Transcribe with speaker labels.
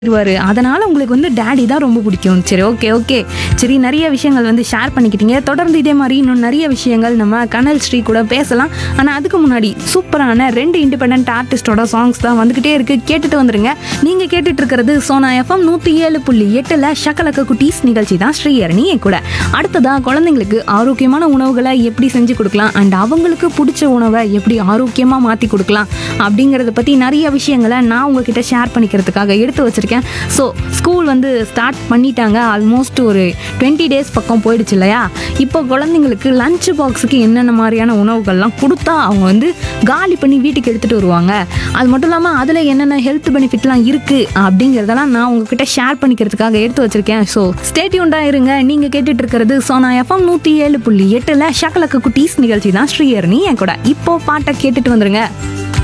Speaker 1: வருவாரு அதனால உங்களுக்கு வந்து டேடி தான் ரொம்ப பிடிக்கும் சரி ஓகே ஓகே சரி நிறைய விஷயங்கள் வந்து ஷேர் பண்ணிக்கிட்டீங்க தொடர்ந்து இதே மாதிரி இன்னும் நிறைய விஷயங்கள் நம்ம கனல் ஸ்ரீ கூட பேசலாம் ஆனால் அதுக்கு முன்னாடி சூப்பரான ரெண்டு இண்டிபெண்ட் ஆர்டிஸ்டோட சாங்ஸ் தான் வந்துக்கிட்டே இருக்கு கேட்டுட்டு வந்துருங்க நீங்க கேட்டுட்டு இருக்கிறது சோனா எஃப்எம் நூற்றி ஏழு புள்ளி எட்டில் ஷக்கலக்க குட்டீஸ் நிகழ்ச்சி தான் ஸ்ரீஹரணி என் கூட அடுத்ததா குழந்தைங்களுக்கு ஆரோக்கியமான உணவுகளை எப்படி செஞ்சு கொடுக்கலாம் அண்ட் அவங்களுக்கு பிடிச்ச உணவை எப்படி ஆரோக்கியமாக மாற்றி கொடுக்கலாம் அப்படிங்கிறத பற்றி நிறைய விஷயங்களை நான் உங்ககிட்ட ஷேர் பண்ணிக்கிறதுக்காக எடுத்து வச்சிருக்கேன் ஸோ ஸ்கூல் வந்து ஸ்டார்ட் பண்ணிட்டாங்க ஆல்மோஸ்ட் ஒரு டுவெண்ட்டி டேஸ் பக்கம் போயிடுச்சு இல்லையா இப்போ குழந்தைங்களுக்கு லஞ்ச் பாக்ஸுக்கு என்னென்ன மாதிரியான உணவுகள்லாம் கொடுத்தா அவங்க வந்து காலி பண்ணி வீட்டுக்கு எடுத்துகிட்டு வருவாங்க அது மட்டும் இல்லாமல் அதில் என்னென்ன ஹெல்த் பெனிஃபிட்லாம் இருக்குது அப்படிங்கிறதெல்லாம் நான் உங்ககிட்ட ஷேர் பண்ணிக்கிறதுக்காக எடுத்து வச்சிருக்கேன் ஸோ ஸ்டேட்யூண்டாக இருங்க நீங்கள் கேட்டுட்டு இருக்கிறது சோனா எஃப்எம் நூற்றி ஏழு புள்ளி எட்டில் ஷக்கலக்க குட்டீஸ் நிகழ்ச்சி தான் ஸ்ரீஹரணி என் கூட இப்போ பாட்டை கேட்டுட்டு வந்துருங்க